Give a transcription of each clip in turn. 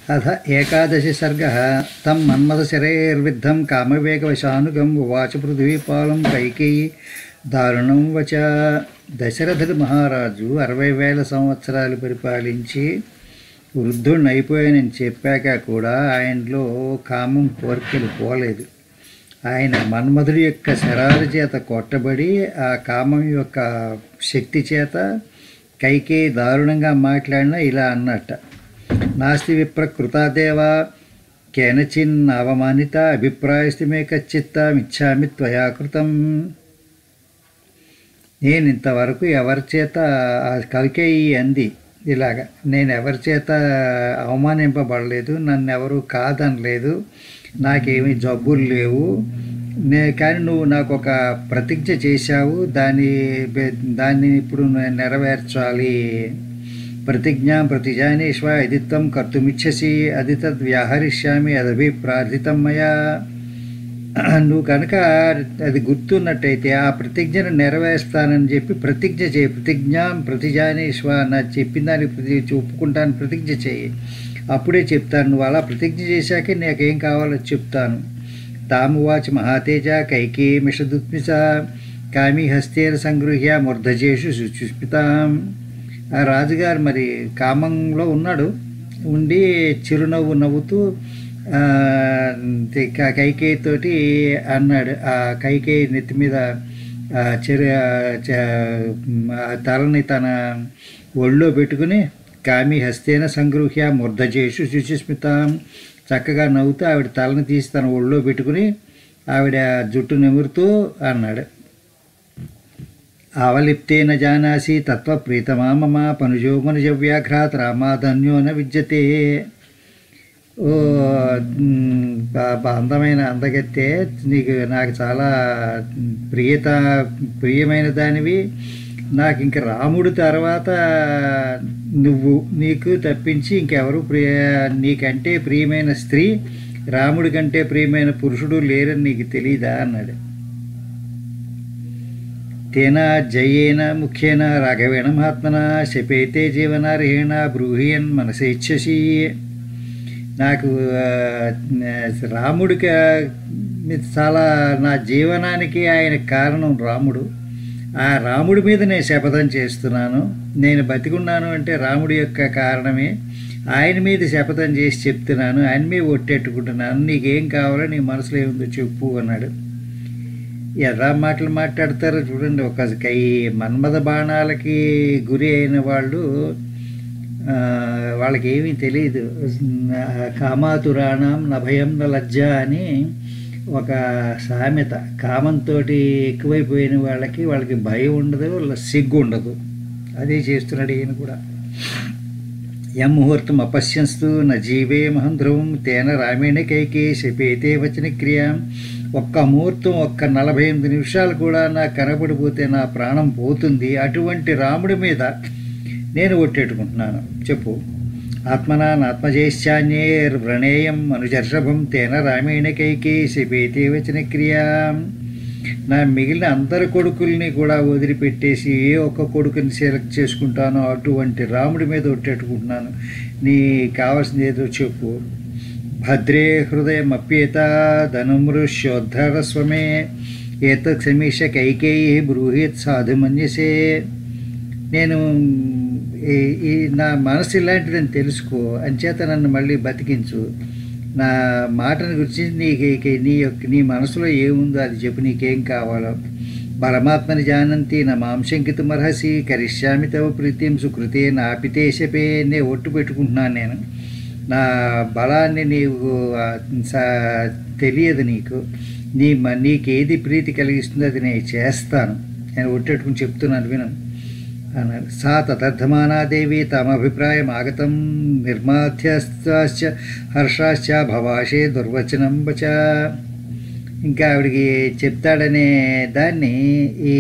అథ ఏకాదశి సర్గ తం మన్మథశరైర్విద్ధం కామవేగవశానుగం ఉవాచ పృథ్వీపాలం కైకేయి దారుణం వచ దశరథుడు మహారాజు అరవై వేల సంవత్సరాలు పరిపాలించి వృద్ధుడిని అయిపోయానని చెప్పాక కూడా ఆయనలో కామం కోరికలు పోలేదు ఆయన మన్మధుడి యొక్క శరాల చేత కొట్టబడి ఆ కామం యొక్క శక్తి చేత కైకే దారుణంగా మాట్లాడినా ఇలా అన్నట్ట నాస్తి విప్రకృతాదేవ కేనచిన్ అవమానిత అభిప్రాయస్థిమే కచ్చిత్తామిచ్చామి త్వయా కృతం నేను ఇంతవరకు ఎవరి చేత ఆ కవికేయి అంది ఇలాగ నేను ఎవరి చేత అవమానింపబడలేదు నన్ను ఎవరు కాదనలేదు నాకేమీ జబ్బులు లేవు నే కానీ నువ్వు నాకు ఒక ప్రతిజ్ఞ చేశావు దాని దాన్ని ఇప్పుడు నేను నెరవేర్చాలి ప్రతిజ్ఞా ప్రతిజానేష్వ అదిత్వం కర్తుమిచ్చసి అది తద్వ్యాహరిష్యామి అదభి ప్రార్థితం మయా నువ్వు కనుక అది గుర్తున్నట్టయితే ఆ ప్రతిజ్ఞను నెరవేరుస్తానని చెప్పి ప్రతిజ్ఞ చేయి ప్రతిజ్ఞ ప్రతిజానేశ్వ నా చెప్పిన దానికి ప్రతి ఒప్పుకుంటాను ప్రతిజ్ఞ చేయి అప్పుడే చెప్తాను నువ్వు అలా ప్రతిజ్ఞ చేశాకే నాకేం కావాలో చెప్తాను తామువాచ మహాతేజ కైకే మిషదుత్మిష కామి హస్తేన సంగృహ్య మూర్ధజేషు సుస్మితాం ఆ రాజుగారు మరి కామంలో ఉన్నాడు ఉండి చిరునవ్వు నవ్వుతూ కైకేయితోటి అన్నాడు ఆ కైకేయి నెత్తి మీద చెరు తలని తన ఒళ్ళో పెట్టుకుని కామి హస్తేన సంగృహ్య మూర్ధజేషు శుచిస్మితాం చక్కగా నవ్వుతూ ఆవిడ తలని తీసి తన ఒళ్ళో పెట్టుకుని ఆవిడ జుట్టు నిమురుతూ అన్నాడు అవలిప్తేన జానాసి తత్వప్రీతమా మమ పనుజో మనుజ వ్యాఘ్రాత్ రామాధన్యో న విద్యతే ఓ అందమైన అందగత్తే నీకు నాకు చాలా ప్రియత ప్రియమైన దానివి నాకు ఇంక రాముడు తర్వాత నువ్వు నీకు తప్పించి ఇంకెవరు ప్రియ నీకంటే ప్రియమైన స్త్రీ రాముడి కంటే ప్రియమైన పురుషుడు లేరని నీకు తెలీదా అన్నాడు తేన జయేన ముఖ్యేన రాఘవేణ మహాత్మన శపేతే జీవనార్హేణ బ్రూహియన్ మనసేచ్ఛసి నాకు రాముడికి చాలా నా జీవనానికి ఆయన కారణం రాముడు ఆ రాముడి మీద నేను శపథం చేస్తున్నాను నేను బతికున్నాను అంటే రాముడి యొక్క కారణమే ఆయన మీద శపథం చేసి చెప్తున్నాను ఆయన మీద ఒట్టెట్టుకుంటున్నాను నీకేం కావాలో నీ మనసులో ఏముందో చెప్పు అన్నాడు ఎలా మాటలు మాట్లాడతారో చూడండి ఒక కై మన్మథ బాణాలకి గురి అయిన వాళ్ళు వాళ్ళకి ఏమీ తెలియదు కామాతురాణం నభయం న లజ్జ అని ఒక సామెత కామంతో ఎక్కువైపోయిన వాళ్ళకి వాళ్ళకి భయం ఉండదు సిగ్గు ఉండదు అదే చేస్తున్నాడు ఈయన కూడా యం ముహూర్తం అపశ్యంస్తు న జీవే మహం ధ్రువం తేన రామేణ కైకే శపేతే వచన క్రియ ఒక్క ముహూర్తం ఒక్క నలభై ఎనిమిది నిమిషాలు కూడా నాకు కనబడిపోతే నా ప్రాణం పోతుంది అటువంటి రాముడి మీద నేను ఒట్టెట్టుకుంటున్నాను చెప్పు ఆత్మనాత్మజేశ్చాన్యేర్ వ్రణేయం అనుజర్షభం తేన రామేణ కైకే శపేతే వచన క్రియా నా మిగిలిన అందరి కొడుకుల్ని కూడా వదిలిపెట్టేసి ఏ ఒక్క కొడుకుని సెలెక్ట్ చేసుకుంటానో అటువంటి రాముడి మీద ఒట్టెట్టుకుంటున్నాను నీ కావాల్సింది ఏదో చెప్పు భద్రే హృదయం అప్యేత ధనుమృష్యోద్ధరస్వమే ఏత సమీక్ష కైకేయి బ్రూహిత్ సాధుమన్యసే నేను ఈ నా మనసు ఇలాంటిదని తెలుసుకో అంచేత నన్ను మళ్ళీ బతికించు నా మాటను గురించి నీకు నీ యొక్క నీ మనసులో ఏముందో అది చెప్పు నీకేం కావాలో పరమాత్మని జానంతి నా మాంసంకితమర్హసి కరిష్యామి తవ ప్రీతిం సుకృతే నాపితే శపే నే ఒట్టు పెట్టుకుంటున్నాను నేను నా బలాన్ని నీకు తెలియదు నీకు నీ నీకేది ప్రీతి కలిగిస్తుందో అది నేను చేస్తాను నేను ఒట్టెట్టుకుని చెప్తున్నాను వినను అన్నారు సా తదర్థమానాదేవి తమ అభిప్రాయం ఆగతం నిర్మాధ్యశ్చ హర్షాశ్చ భవాషే దుర్వచనం వచ ఇంకా ఆవిడికి చెప్తాడనే దాన్ని ఈ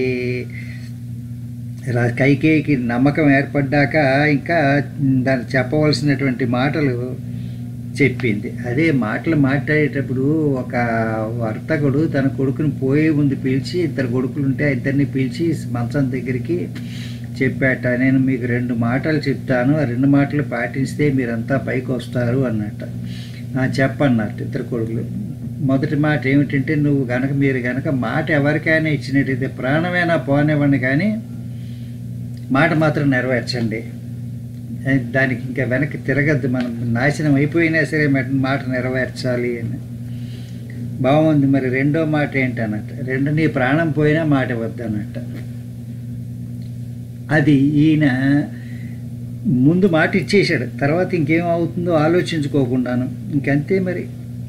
కైకేయికి నమ్మకం ఏర్పడ్డాక ఇంకా దాన్ని చెప్పవలసినటువంటి మాటలు చెప్పింది అదే మాటలు మాట్లాడేటప్పుడు ఒక వర్తకుడు తన కొడుకుని పోయే ముందు పిలిచి ఇద్దరు కొడుకులు ఉంటే ఇద్దరిని పిలిచి మంచం దగ్గరికి చెప్పాట నేను మీకు రెండు మాటలు చెప్తాను ఆ రెండు మాటలు పాటిస్తే మీరంతా పైకి వస్తారు అన్నట్ట "ఆ, చెప్పన్నట్టు ఇద్దరు కొడుకులు మొదటి మాట ఏమిటంటే నువ్వు గనక మీరు గనక మాట ఎవరికైనా ఇచ్చినట్టయితే ప్రాణమైనా పోనివ్వండి కానీ మాట మాత్రం నెరవేర్చండి ఏ, దానికి ఇంకా వెనక్కి తిరగద్దు మనం నాశనం అయిపోయినా సరే మాట- మాట నెరవేర్చాలి అని బాగుంది మరి రెండో మాట ఏంటన్నట్టు రెండు నీ ప్రాణం పోయినా మాట వద్దన్నట్ట అది ఈయన ముందు మాట ఇచ్చేశాడు తర్వాత ఇంకేం అవుతుందో ఆలోచించుకోకుండాను ఇంకంతే మరి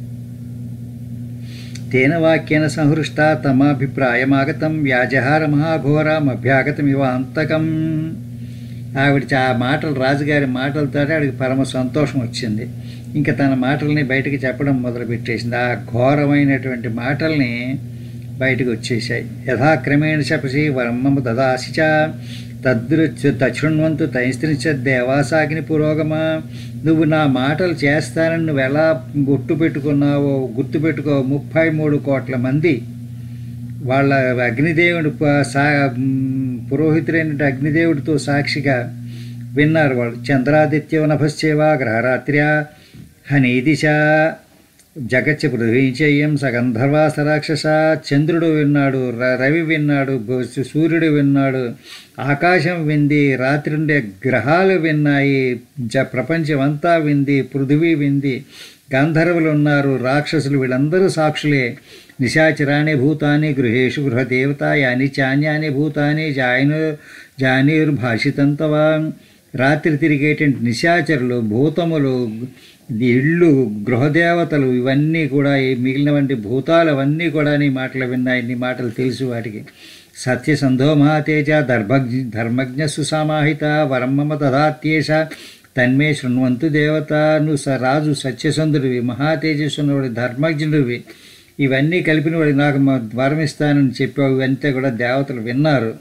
తేన వాక్యేన సంహృష్ట తమాభిప్రాయమాగతం వ్యాజహార మహాఘోరమభ్యాగతం ఇవ అంతకం ఆవిడ చా- ఆ మాటలు రాజుగారి మాటలతో ఆవిడకి పరమ సంతోషం వచ్చింది ఇంకా తన మాటల్ని బయటికి చెప్పడం మొదలుపెట్టేసింది ఆ ఘోరమైనటువంటి మాటల్ని బయటకు వచ్చేసాయి యథాక్రమేణ శపసి వరమ్మము దదాసి చ తద్రుచ్ తశృణ్వంతు తైస్త్రించ దేవాసాగిని పురోగమ నువ్వు నా మాటలు చేస్తానని నువ్వు ఎలా గుర్తు పెట్టుకున్నావో గుర్తు పెట్టుకో ముప్పై మూడు కోట్ల మంది వాళ్ళ అగ్నిదేవుడు ప- సా మ్, పురోహితుడైన అగ్నిదేవుడితో సాక్షిగా విన్నారు వాళ్ళు చంద్రాదిత్య నభశ్చేవా గ్రహరాత్ర్యా హనీదిశ జగచ్చ పృథ్వీచయం సగంధర్వా సరాక్షస చంద్రుడు విన్నాడు ర- రవి విన్నాడు బ- సూర్యుడు విన్నాడు ఆకాశం వింది రాత్రి ఉండే గ్రహాలు విన్నాయి జ ప్రపంచం అంతా వింది పృథివీ వింది గంధర్వులు ఉన్నారు రాక్షసులు వీళ్ళందరూ సాక్షులే నిశాచరాణి భూతాని గృహేషు గృహదేవత యాని చాన్యాని భూతాని జాయను జానీర్భాషితంతవా రాత్రి తిరిగేటువంటి నిశాచరులు భూతములు ఇళ్ళు గృహదేవతలు ఇవన్నీ కూడా ఈ మిగిలినవంటి భూతాలు అవన్నీ కూడా నీ మాటలు విన్నాయి నీ మాటలు తెలుసు వాటికి సత్యసంధో మహాతేజ ధర్మజ్ఞ ధర్మజ్ఞ సుసమాహిత వరమ్మమ దదాత్యేష తన్మే శృణ్వంతు దేవత నువ్వు స రాజు సత్యసంధుడివి మహాతేజస్సున్నవాడి ధర్మజ్ఞుడివి ఇవన్నీ కలిపిన వాడు నాకు మా వరం ఇస్తానని చెప్పావు ఇవంతా కూడా దేవతలు విన్నారు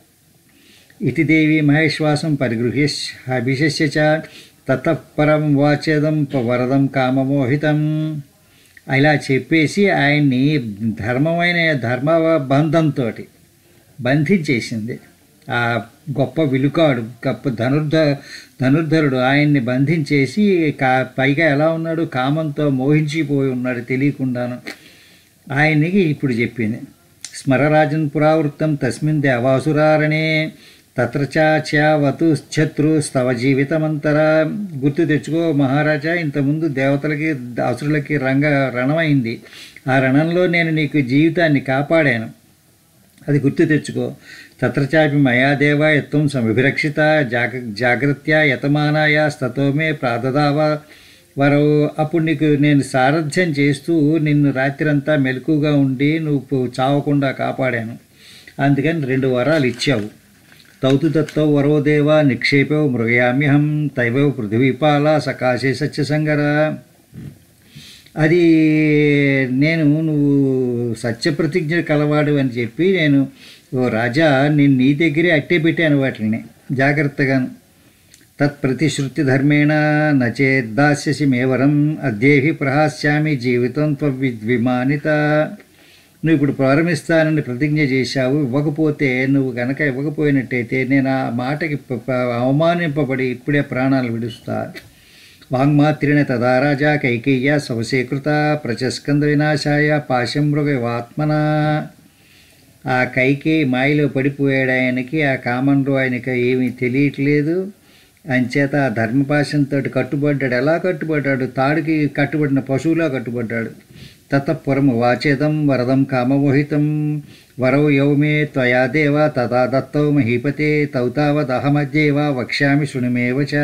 ఇతి దేవి మహేశ్వాసం పరిగృహ్య అభిషస్య చ తతః పరం వాచేదం ప- వరదం కామమోహితం ఇలా చెప్పేసి ఆయన్ని ధర్మమైన ధర్మ బంధంతో బంధించేసింది ఆ గొప్ప విలుకాడు గొప్ప ధనుర్ధ ధనుర్ధరుడు ఆయన్ని బంధించేసి కా పైగా ఎలా ఉన్నాడు కామంతో మోహించిపోయి ఉన్నాడు తెలియకుండాను ఆయనకి ఇప్పుడు చెప్పింది స్మరరాజన్ పురావృత్తం తస్మిన్ దేవాసురారణే తత్ర చావతు శత్రు స్తవ జీవితమంతరా గుర్తు తెచ్చుకో మహారాజా ఇంతకుముందు దేవతలకి అసురులకి రంగ రణమైంది ఆ రణంలో నేను నీకు జీవితాన్ని కాపాడాను అది గుర్తు తెచ్చుకో తత్రచాపి మయా దేవ యత్వం సమిభిరక్షిత జాగ జాగ్రత్య యతమానాయ స్తతో మే ప్రాదదావ వరవు అప్పుడు నీకు నేను సారథ్యం చేస్తూ నిన్ను రాత్రంతా మెలకుగా ఉండి నువ్వు చావకుండా కాపాడాను అందుకని రెండు వరాలు ఇచ్చావు తౌతు దత్తో వరోదేవ నిక్షేపవు మృగయామ్యహం తైవవు పృథివీపాల సకాశే సత్యసంగర అది నేను నువ్వు సత్యప్రతిజ్ఞ కలవాడు అని చెప్పి నేను ఓ రాజా నేను నీ దగ్గరే అట్టే పెట్టాను వాటిని జాగ్రత్తగాను తత్ప్రతిశ్రుతి ధర్మేణ నచేద్దాస్యసి మేవరం అద్యేహి ప్రహాస్యామి జీవితం త్వవిమానిత నువ్వు ఇప్పుడు ప్రారంభిస్తానని ప్రతిజ్ఞ చేశావు ఇవ్వకపోతే నువ్వు గనక ఇవ్వకపోయినట్టయితే నేను ఆ మాటకి ప- ప- అవమానింపబడి ఇప్పుడే ప్రాణాలు విడుస్తా వాంగ్మాత్రిణ తదా రాజా కైకేయ్య సవశీకృత ప్రచస్కంద వినాశాయ పాశమృగవాత్మన ఆ కైకి మాయలో పడిపోయాడు ఆయనకి ఆ కామంలో ఆయనకి ఏమీ తెలియట్లేదు అంచేత ఆ ధర్మపాశంతో కట్టుబడ్డాడు ఎలా కట్టుబడ్డాడు తాడుకి కట్టుబడిన పశువులా కట్టుబడ్డాడు తతఃపురం వాచేదం వరదం కామమోహితం వరవు యౌమే త్వయా దేవ తదా దత్తౌ మహీపతే తౌతావదహమధ్యేవ వక్ష్యామి శృణుమేవ చ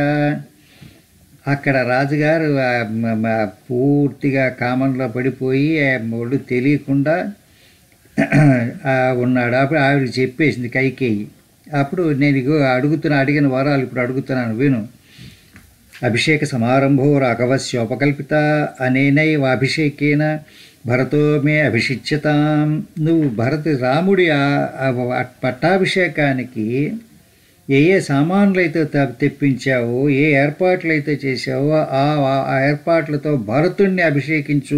అక్కడ రాజుగారు ఆ మ- మ- పూర్తిగా కామంలో పడిపోయి ఆ ఒళ్ళు తెలియకుండా ఆ ఉన్నాడు అప్పుడు ఆవిడ చెప్పేసింది కైకేయి అప్పుడు నేను ఇగో అడుగుతున్నా అడిగిన వరాలు ఇప్పుడు అడుగుతున్నాను విను అభిషేక సమారంభో రాఘవస్యోపకల్పిత అనేనైవ అభిషేకేన భరతో మే అభిషిచ్యతాం నువ్వు భరత రాముడి ఆ- ఆ పట్టాభిషేకానికి ఏ ఏ సామాన్లు అయితే త- తెప్పించావో ఏ ఏర్పాట్లు అయితే చేశావో ఆ ఆ ఏర్పాట్లతో భరతుణ్ణి అభిషేకించు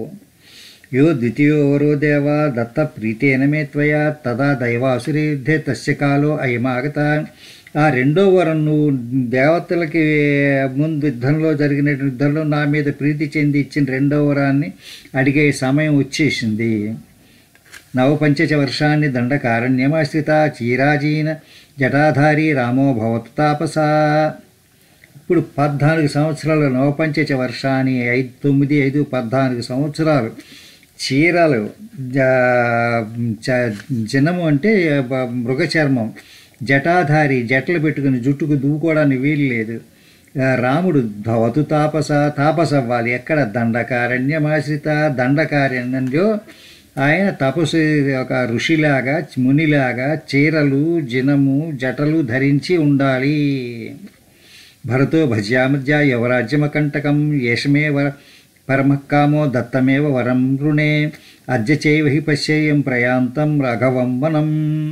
యో ద్వితీయో వరో దేవ దత్త ప్రీతేన మే త్వయా తదా దైవాసురేద్ధే తస్య కాలో అయమాగత ఆ రెండో వరం నువ్వు దేవతలకి ముందు యుద్ధంలో జరిగిన యుద్ధంలో నా మీద ప్రీతి చెంది ఇచ్చిన రెండో వరాన్ని అడిగే సమయం వచ్చేసింది నవపంచచ వర్షాన్ని దండకారణ్యమాశ్రిత చీరాజీన జటాధారి రామో భవతు తాపసా ఇప్పుడు పద్నాలుగు సంవత్సరాలు నవపంచచ వర్షాన్ని ఐదు తొమ్మిది ఐదు పద్నాలుగు సంవత్సరాలు చీరలు జ- చ- జనము అంటే బ- మృగ చర్మం జటాధారి జటలు పెట్టుకుని జుట్టుకు దువ్వుకోవడానికి వీలు లేదు ఆ, రాముడు భవతు తాపస తాపస అవ్వాలి ఎక్కడ దండకారణ్యమాశ్రిత దండకారణ్యంలో ఆయన తపస్సు ఒక ఋషిలాగా మునిలాగా చీరలు జనము జటలు ధరించి ఉండాలి భరతో భజ్యామధ్య యువరాజ్యమకంటకం ఏషమేవ పరమకామో దత్తమేవ వరం రుణే అద్య చైవ హి పశ్యేయం ప్రయాంతం రాఘవం వనం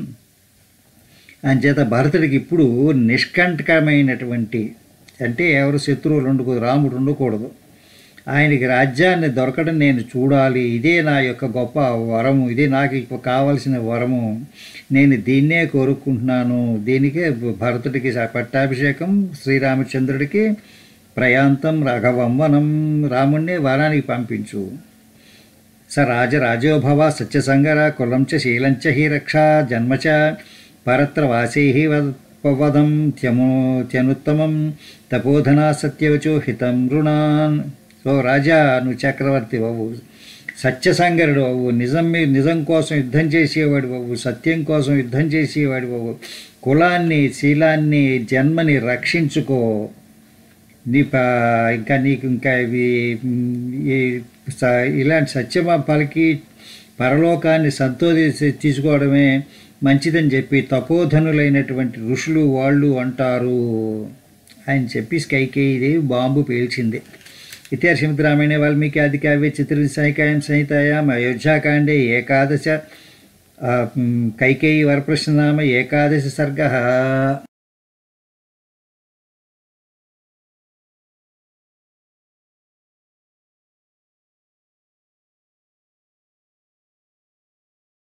అంచేత భరతుడికి ఇప్పుడు నిష్కంటకమైనటువంటి అంటే ఎవరు శత్రువులు ఉండకూడదు రాముడు ఉండకూడదు ఆయనకి రాజ్యాన్ని దొరకడం నేను చూడాలి ఇదే నా యొక్క గొప్ప వరము ఇదే నాకు ఇప్పుడు కావలసిన వరము నేను దీన్నే కోరుకుంటున్నాను దీనికే భరతుడికి పట్టాభిషేకం శ్రీరామచంద్రుడికి ప్రయాంతం రాఘవం వనం రాముణ్ణి వనానికి పంపించు స రాజరాజోభవ సత్యసంగర కులం చ శీలం చ హి రక్ష జన్మ చ పరత్ర వాసై వదం త్యము త్యనుత్తమం తపోధనా సత్యవచో హితం రుణాన్ సో రాజా నువ్వు చక్రవర్తి బాబు సత్యసంగరుడు బాబు నిజం మీ నిజం కోసం యుద్ధం చేసేవాడు బాబు సత్యం కోసం యుద్ధం చేసేవాడు బాబు కులాన్ని శీలాన్ని జన్మని రక్షించుకో నీ ప ఇంకా నీకు ఇంకా ఇవి మ్, ఈ స- ఇలాంటి సత్యమ పలికి పరలోకాన్ని సంతోషి తీసుకోవడమే మంచిదని చెప్పి తపోధనులైనటువంటి ఋషులు వాళ్ళు అంటారు ఆయన చెప్పి కైకేయిదేవి బాంబు పేల్చింది ఇతిహాసమిత్ రామాయణ వాల్మీకి ఆది కావ్య చిత్ర సాయికాయం సంహితాయాం అయోధ్యాకాండే ఏకాదశ ఆ, మ్, కైకేయి వరప్రశ్ననామ ఏకాదశ సర్గ